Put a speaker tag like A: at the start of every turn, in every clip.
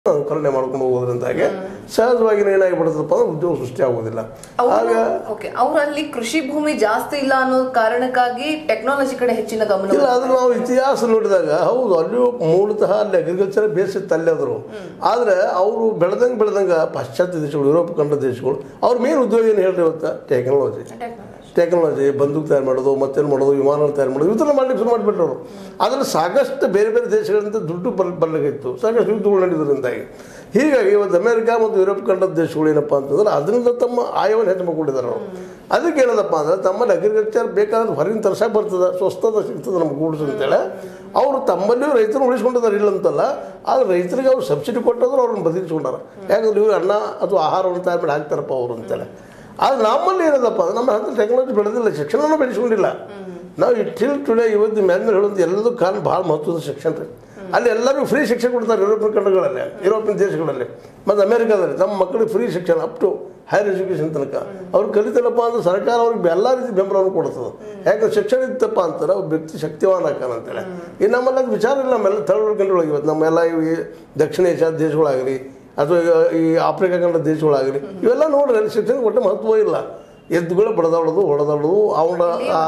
A: ಅನುಕರಣೆ ಮಾಡ್ಕೊಂಡು ಹೋಗೋದ್ರಿಂದಾಗೆ ಸಹಜವಾಗಿ ಏನಾಗಿಬಿಡುತ್ತಪ್ಪ ಅಂದ್ರೆ ಉದ್ಯೋಗ ಸೃಷ್ಟಿ ಆಗೋದಿಲ್ಲ ಆಗ
B: ಓಕೆ ಅವರಲ್ಲಿ ಕೃಷಿ ಭೂಮಿ ಜಾಸ್ತಿ ಇಲ್ಲ ಅನ್ನೋ ಕಾರಣಕ್ಕಾಗಿ ಟೆಕ್ನಾಲಜಿ ಕಡೆ ಹೆಚ್ಚಿನ ಗಮನ
A: ಇಲ್ಲ ಆದ್ರೆ ನಾವು ಇತಿಹಾಸ ನೋಡಿದಾಗ ಹೌದು ಅಲ್ಲಿಯೂ ಮೂಲತಃ ಅಲ್ಲಿ ಅಗ್ರಿಕಲ್ಚರ್ ಬೇಸಿತ್ತು ಅಲ್ಲಿ ಆದರು ಆದರೆ ಅವರು ಬೆಳೆದಂಗೆ ಬೆಳೆದಂಗೆ ಪಾಶ್ಚಾತ್ಯ ದೇಶಗಳು ಯುರೋಪ್ ಕಂಡ ದೇಶಗಳು ಅವ್ರ ಮೇನ್ ಉದ್ಯೋಗ ಏನು ಹೇಳ್ರಿ ಇವತ್ತು ಟೆಕ್ನಾಲಜಿ ಟೆಕ್ನಾಲಜಿ ಬಂದೂಕ್ ತಯಾರು ಮಾಡೋದು ಮತ್ತೇನು ಮಾಡೋದು ವಿಮಾನ ತಯಾರು ಮಾಡೋದು ಇದನ್ನ ಮಾಡ್ಲಿಕ್ಕೆ ಶುರು ಮಾಡಿಬಿಟ್ರು ಅದ್ರಲ್ಲಿ ಸಾಕಷ್ಟು ಬೇರೆ ಬೇರೆ ದೇಶಗಳಿಂದ ದುಡ್ಡು ಬರ್ ಬರ್ಲಿಕ್ಕಿತ್ತು ಸಾಕಷ್ಟು ಯುದ್ಧಗಳು ನಡೆಯೋದ್ರಿಂದಾಗಿ ಹೀಗಾಗಿ ಇವತ್ತು ಅಮೆರಿಕ ಮತ್ತು ಯುರೋಪ್ ಕಂಡದ ದೇಶಗಳು ಏನಪ್ಪ ಅಂತಂದ್ರೆ ಅದರಿಂದ ತಮ್ಮ ಆಯವನ್ನು ಹೆಚ್ಚು ಮಾಡ್ಕೊಂಡಿದ್ದಾರೆ ಅವರು ಅದಕ್ಕೆ ಏನದಪ್ಪ ಅಂದ್ರೆ ತಮ್ಮಲ್ಲಿ ಅಗ್ರಿಕಲ್ಚರ್ ಬೇಕಾದ್ರೆ ಹೊರಗಿನ ತರ್ಸಕ್ಕೆ ಬರ್ತದೆ ಸ್ವಸ್ಥದ ಸಿಗ್ತದೆ ನಮ್ಗೆ ಗೂಡ್ಸ್ ಅಂತೇಳಿ ಅವರು ತಮ್ಮಲ್ಲಿಯೂ ರೈತರು ಉಳಿಸ್ಕೊಂಡಿದ್ದಾರೆ ಇಲ್ಲ ಅಂತಲ್ಲ ಆದ್ರೆ ರೈತರಿಗೆ ಅವ್ರು ಸಬ್ಸಿಡಿ ಕೊಟ್ಟಂದ್ರೆ ಅವ್ರನ್ನ ಬದಲಿಸ್ಕೊಂಡಾರ ಯಾಕಂದ್ರೆ ಇವ್ರು ಅನ್ನ ಅಥವಾ ಆಹಾರವನ್ನು ತಯಾರು ಮಾಡಿ ಹಾಕ್ತಾರಪ್ಪ ಅವರು ಅಂತೇಳಿ ಆದ್ರೆ ನಮ್ಮಲ್ಲಿ ಏನದಪ್ಪ ಅಂದ್ರೆ ನಮ್ಮ ಹತ್ರ ಟೆಕ್ನಾಲಜಿ ಬೆಳೆದಿಲ್ಲ ಶಿಕ್ಷಣನೂ ಬೆಳೆಸ್ಕೊಂಡಿಲ್ಲ ನಾವು ಟಿಲ್ ಟುಡೇ ಇವತ್ತು ಮ್ಯಾನ್ಮೇಲೆ ಹೇಳೋದು ಎಲ್ಲದೂ ಕಾರಣ ಭಾಳ ಮಹತ್ವದ ಶಿಕ್ಷಣ ರೀ ಅಲ್ಲಿ ಎಲ್ಲರಿಗೂ ಫ್ರೀ ಶಿಕ್ಷಣ ಕೊಡ್ತಾರೆ ಯುರೋಪಿಯನ್ ಕಂಟ್ರಿಗಳಲ್ಲಿ ಯುರೋಪಿಯನ್ ದೇಶಗಳಲ್ಲಿ ಮತ್ತು ಅಮೇರಿಕಾದಲ್ಲಿ ನಮ್ಮ ಮಕ್ಕಳಿಗೆ ಫ್ರೀ ಶಿಕ್ಷಣ ಅಪ್ ಟು ಹೈಯರ್ ಎಜುಕೇಷನ್ ತನಕ ಅವ್ರು ಕಲಿತಾರಪ್ಪ ಅಂದ್ರೆ ಸರ್ಕಾರ ಅವ್ರಿಗೆ ಎಲ್ಲ ರೀತಿ ಬೆಂಬಲವನ್ನು ಕೊಡ್ತದೆ ಯಾಕಂದ್ರೆ ಶಿಕ್ಷಣ ಇತ್ತಪ್ಪ ಅಂತಾರೆ ಅವ್ರು ವ್ಯಕ್ತಿ ಶಕ್ತಿವಾನ ಆಕಾನ ಅಂತೇಳಿ ಇನ್ನು ನಮ್ಮಲ್ಲಿ ಅದು ವಿಚಾರ ಇಲ್ಲ ನಮ್ಮೆಲ್ಲ ಥರ್ಡ್ ಕಂಟ್ರಿಗಳಿಗೆ ಇವತ್ತು ನಮ್ಮೆಲ್ಲ ಈ ದಕ್ಷಿಣ ಏಷ್ಯಾ ದೇಶಗಳಾಗಲಿ ಅಥವಾ ಈಗ ಈ ಆಫ್ರಿಕಾ ಖಂಡ ದೇಶಗಳಾಗಲಿ ಇವೆಲ್ಲ ನೋಡ್ರಿ ಅಲ್ಲಿ ಶಿಕ್ಷಣ ಒಟ್ಟು ಮಹತ್ವ ಇಲ್ಲ ಎದ್ದುಗಳು ಬಡದಾಡೋದು ಹೊಡೆದಾಡೋದು ಅವನ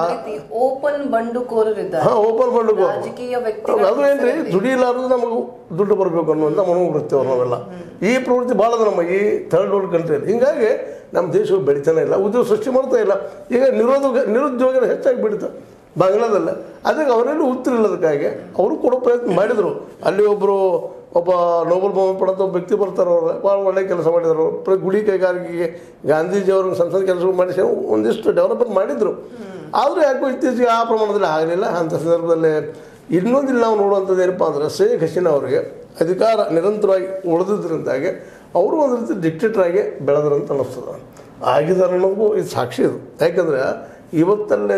B: ಓಪನ್ ಬಂಡುಕೋರರಿದ್ದಾರೆ
A: ಹಾಂ ಓಪನ್ ಮಾಡಬೇಕು
B: ರಾಜಕೀಯ ವ್ಯಕ್ತಿ
A: ಅದು ಏನ್ರಿ ದುಡಿಲಾರ್ದು ನಮಗೆ ದುಡ್ಡು ಬರಬೇಕು ಅನ್ನುವಂಥ ಮನೋವೃತ್ತಿ ಅವ್ರು ನಾವೆಲ್ಲ ಈ ಪ್ರವೃತ್ತಿ ಭಾಳ ಅದ ನಮ್ಮ ಈ ಥರ್ಡ್ ವರ್ಲ್ಡ್ ಕಂಟ್ರಿಯಲ್ಲಿ ಹಿಂಗಾಗಿ ನಮ್ಮ ದೇಶವು ಬೆಳಿತಾನೆ ಇಲ್ಲ ಉದ್ಯೋಗ ಸೃಷ್ಟಿ ಮಾಡ್ತಾ ಇಲ್ಲ ಈಗ ನಿರೋಧ ನಿರುದ್ಯೋಗ ಹೆಚ್ಚಾಗಿ ಬೆಳೀತಾ ಬಾಂಗ್ಲಾದಲ್ಲ ಅದಕ್ಕೆ ಅವರೆಲ್ಲೂ ಉತ್ತರ ಇಲ್ಲದಕ್ಕಾಗಿ ಅವರು ಕೊಡೋ ಪ್ರಯತ್ನ ಮಾಡಿದರು ಅಲ್ಲಿ ಒಬ್ಬರು ಒಬ್ಬ ನೋಬಲ್ ಬಹುಮಾನ ಪಡೆದ ಒಬ್ಬ ವ್ಯಕ್ತಿ ಬರ್ತಾರೆ ಅವರು ಭಾಳ ಒಳ್ಳೆ ಕೆಲಸ ಮಾಡಿದರು ಪ್ರ ಗುಡಿ ಕೈಗಾರಿಕೆಗೆ ಗಾಂಧೀಜಿಯವರು ಸಂಸದ ಕೆಲಸ ಮಾಡಿಸಿ ಒಂದಿಷ್ಟು ಡೆವಲಪ್ಮೆಂಟ್ ಮಾಡಿದರು ಆದರೂ ಯಾಕೋ ಇತ್ತೀಚೆಗೆ ಆ ಪ್ರಮಾಣದಲ್ಲಿ ಆಗಲಿಲ್ಲ ಅಂಥ ಸಂದರ್ಭದಲ್ಲಿ ಇನ್ನೊಂದು ಇಲ್ಲಿ ನಾವು ನೋಡುವಂಥದ್ದು ಏನಪ್ಪ ಅಂದ್ರೆ ಶೇಖ್ ಹಸೀನಾ ಅವರಿಗೆ ಅಧಿಕಾರ ನಿರಂತರವಾಗಿ ಉಳಿದಿದ್ದರಿಂದಾಗಿ ಅವರು ಒಂದು ರೀತಿ ಡಿಕ್ಟೇಟರ್ ಆಗಿ ಬೆಳೆದ್ರಂತ ಅನ್ನಿಸ್ತದೆ ಆಗಿದ್ದಾರೆ ಅನ್ನೋದು ಇದು ಸಾಕ್ಷಿ ಇದು ಯಾಕಂದ್ರೆ ಇವತ್ತಲ್ಲೇ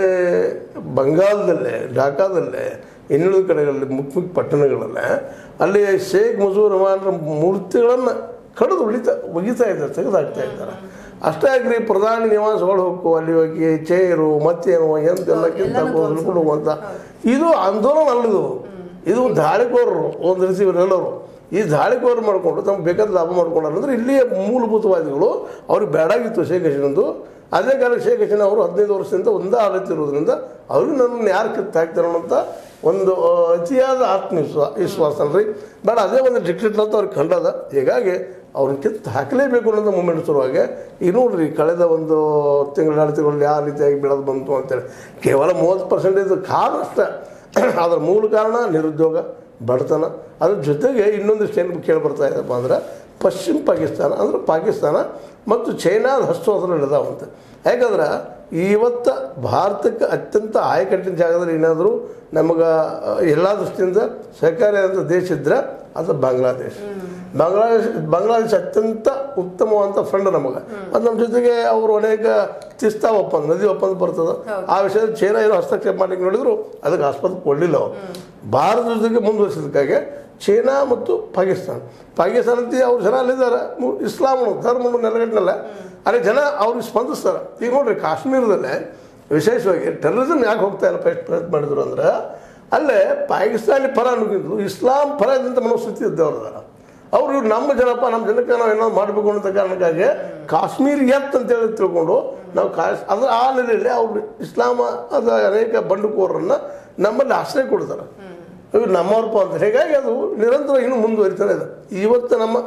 A: ಬಂಗಾಳದಲ್ಲೇ ಢಾಕಾದಲ್ಲೇ ಇನ್ನುಳಿದ ಕಡೆಗಳಲ್ಲಿ ಮುಖ್ಯ ಮುಖ್ಯ ಪಟ್ಟಣಗಳಲ್ಲೇ ಅಲ್ಲಿ ಶೇಖ್ ಮುಜೂರ್ ರಹಮಾನ್ರ ಮೂರ್ತಿಗಳನ್ನು ಕಡಿದು ಉಳಿತಾ ಒಗಿತಾ ಇದ್ದಾರೆ ತೆಗೆದಾಕ್ತಾ ಇದ್ದಾರೆ ಅಷ್ಟೇ ಆಗ್ರಿ ಪ್ರಧಾನಿ ನಿವಾಸಗಳು ಹೋಗು ಅಲ್ಲಿ ಹೋಗಿ ಚೇರು ಮತ್ತೇನು ಎಂತೆಲ್ಲ ಕಿತ್ತಾಕು ಹಿಡ್ಕೊಂಡು ಹೋಗುವಂಥ ಇದು ಆಂದೋಲನ ಅಲ್ಲದು ಇದು ದಾಳಿಕೋರರು ಒಂದು ರೀತಿ ಇವರೆಲ್ಲರು ಈ ದಾಳಿಕೋರು ಮಾಡಿಕೊಂಡು ತಮ್ಗೆ ಬೇಕಾದ ಲಾಭ ಮಾಡ್ಕೊಂಡಾರ ಅಂದ್ರೆ ಇಲ್ಲಿಯ ಮೂಲಭೂತವಾದಿಗಳು ಅವ್ರಿಗೆ ಬೇಡಾಗಿತ್ತು ಶೇಖ್ ಹಸೀನಂದು ಅದೇ ಕಾಲಕ್ಕೆ ಶೇಖ್ ಹಸೀನ ಅವರು ಹದಿನೈದು ವರ್ಷದಿಂದ ಒಂದೇ ಆಡಳಿತ ಇರೋದ್ರಿಂದ ಅವ್ರಿಗೆ ನನ್ನನ್ನು ಯಾರು ಕಿತ್ತಾಕ್ತಾರೆ ಅನ್ನೋಂಥ ಒಂದು ಆ, ಅತಿಯಾದ ಆತ್ಮವಿಶ್ವಾಸ ವಿಶ್ವಾಸ ಅಲ್ರಿ ಬೇಡ ಅದೇ ಒಂದು ಡಿಕ್ಟೇಟರ್ ಅಂತ ಅವ್ರಿಗೆ ಕಂಡದ ಹೀಗಾಗಿ ಅವ್ರನ್ನ ಕಿತ್ತು ಹಾಕಲೇಬೇಕು ಅನ್ನೋದು ಮೂಮೆಂಟ್ ಶುರುವಾಗಿ ಈಗ ನೋಡ್ರಿ ಕಳೆದ ಒಂದು ತಿಂಗಳ ಎರಡು ತಿಂಗಳಲ್ಲಿ ಯಾವ ರೀತಿಯಾಗಿ ಬೆಳೆದು ಬಂತು ಅಂತೇಳಿ ಕೇವಲ ಮೂವತ್ತು ಪರ್ಸೆಂಟೇಜ್ ಕಾರಣ ಅಷ್ಟೇ ಅದರ ಮೂಲ ಕಾರಣ ನಿರುದ್ಯೋಗ ಬಡತನ ಅದ್ರ ಜೊತೆಗೆ ಇನ್ನೊಂದಿಷ್ಟು ಏನು ಕೇಳಿ ಬರ್ತಾ ಇದೆಪ್ಪ ಅಂದ್ರೆ ಪಶ್ಚಿಮ ಪಾಕಿಸ್ತಾನ ಅಂದ್ರೆ ಪಾಕಿಸ್ತಾನ ಮತ್ತು ಚೈನಾದ ಹಸ್ತೋತ್ರ ಇಳಿದಾವಂತೆ ಯಾಕಂದ್ರೆ ಇವತ್ತು ಭಾರತಕ್ಕೆ ಅತ್ಯಂತ ಆಯಕಟ್ಟಿನ ಜಾಗದಲ್ಲಿ ಏನಾದರೂ ನಮಗೆ ಎಲ್ಲ ದೃಷ್ಟಿಯಿಂದ ಸಹಕಾರಿಯಾದಂಥ ದೇಶ ಇದ್ದರೆ ಅದು ಬಾಂಗ್ಲಾದೇಶ ಬಾಂಗ್ಲಾದೇಶ ಬಾಂಗ್ಲಾದೇಶ ಅತ್ಯಂತ ಉತ್ತಮವಾದಂಥ ಫ್ರೆಂಡ್ ನಮಗೆ ಅದು ನಮ್ಮ ಜೊತೆಗೆ ಅವರು ಅನೇಕ ತಿಸ್ತಾ ಒಪ್ಪಂದ ನದಿ ಒಪ್ಪಂದ ಬರ್ತದೆ ಆ ವಿಷಯದಲ್ಲಿ ಚೈನಾ ಏನೋ ಹಸ್ತಕ್ಷೇಪ ಮಾಡ್ಲಿಕ್ಕೆ ನೋಡಿದ್ರು ಅದಕ್ಕೆ ಆಸ್ಪತ್ರೆ ಕೊಡಲಿಲ್ಲ ಅವರು ಭಾರತ ಜೊತೆಗೆ ಮುಂದುವರಿಸಿದಕ್ಕಾಗಿ ಚೈನಾ ಮತ್ತು ಪಾಕಿಸ್ತಾನ ಪಾಕಿಸ್ತಾನ ಅಂತ ಅವ್ರು ಜನ ಅಲ್ಲಿದ್ದಾರೆ ಮು- ಇಸ್ಲಾಮನು ಧರ್ಮನು ನೆಲೆಗಟ್ಟಿನಲ್ಲ ಅಲ್ಲಿ ಜನ ಅವ್ರಿಗೆ ಸ್ಪಂದಿಸ್ತಾರೆ ಈಗ ನೋಡ್ರಿ ಕಾಶ್ಮೀರದಲ್ಲೇ ವಿಶೇಷವಾಗಿ ಟೆರರಿಸಮ್ ಯಾಕೆ ಹೋಗ್ತಾ ಇಲ್ಲ ಫಸ್ಟ್ ಪ್ರಯತ್ನ ಮಾಡಿದ್ರು ಅಂದ್ರೆ ಅಲ್ಲೇ ಪಾಕಿಸ್ತಾನಿ ಪರ ಅನ್ನೋಕ್ಕಿಂತಲೂ ಇಸ್ಲಾಂ ಪರ ಇದ್ದಂಥ ಮನಸ್ಥಿತಿ ಇದ್ದವ್ರದಾರ ಅವರು ಇವ್ರು ನಮ್ಮ ಜನಪ್ಪ ನಮ್ಮ ಜನಕ್ಕೆ ನಾವು ಏನಾದ್ರು ಮಾಡಬೇಕು ಅನ್ನೋ ಕಾರಣಕ್ಕಾಗಿ ಕಾಶ್ಮೀರ್ ಎತ್ ಅಂತೇಳಿ ತಿಳ್ಕೊಂಡು ನಾವು ಕಾಶ್ ಅದ್ರ ಆ ನೆಲೆಯಲ್ಲಿ ಅವರು ಇಸ್ಲಾಮ ಅದ ಅನೇಕ ಬಂಡುಕೋರರನ್ನ ನಮ್ಮಲ್ಲಿ ಆಶ್ರಯ ಕೊಡ್ತಾರೆ ಇವ್ರು ನಮ್ಮವ್ರಪ್ಪ ಅಂತ ಹೀಗಾಗಿ ಅದು ನಿರಂತರ ಇನ್ನೂ ಮುಂದುವರಿತಾನೆ ಇದೆ ಇವತ್ತು ನಮ್ಮ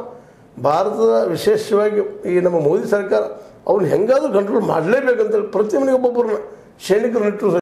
A: ಭಾರತದ ವಿಶೇಷವಾಗಿ ಈ ನಮ್ಮ ಮೋದಿ ಸರ್ಕಾರ ಅವ್ರನ್ನ ಹೆಂಗಾದ್ರೂ ಕಂಟ್ರೋಲ್ ಮಾಡಲೇಬೇಕಂತೇಳಿ ಪ್ರತಿ ಮನೆಗೆ ಒಬ್ಬೊಬ್ಬರನ್ನ ಸೈನಿಕರು ನಿಟ್ಟರು